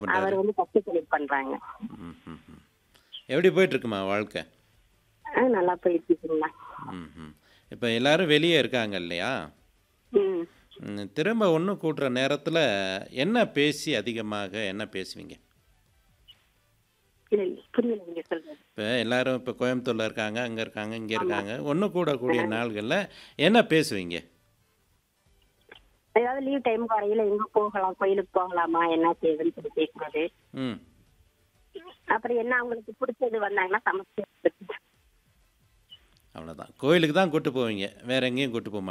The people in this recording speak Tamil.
அவர் பண்றாரு வந்து பச்சை தொழில் பண்றாங்க ம், ம், ம். எப்படி போயிட்டு இருக்குமா வாழ்க்கை ஆ, நல்லா போயிட்டு இருக்குங்களா ம் ம் இப்போ எல்லாரும் வெளியே இருக்காங்க இல்லையா ம் ம், திரும்ப ஒன்று கூட்டுற நேரத்தில் என்ன பேசி அதிகமாக என்ன பேசுவீங்க இல்ல இல்ல, புரியல நீங்க சொல்றது இப்போ எல்லாரும் இப்போ கோயம்புத்தூரில் இருக்காங்க அங்கே இருக்காங்க இங்கே இருக்காங்க ஒன்று கூடக்கூடிய நாள்களில் என்ன பேசுவீங்க ஏதாவது லீவ் டைம் வரையில எங்க போகலாம் கோயிலுக்கு போகலாமா என்ன செய்யுதுன்னு சொல்லி கேட்கறது ம் அப்புறம் என்ன அவங்களுக்கு பிடிச்சது வந்தாங்கன்னா சமைச்சு கொடுக்கறது. அவ்வளோதான் கோயிலுக்கு தான் கூட்டு போவீங்க வேற எங்கேயும் கூட்டு போக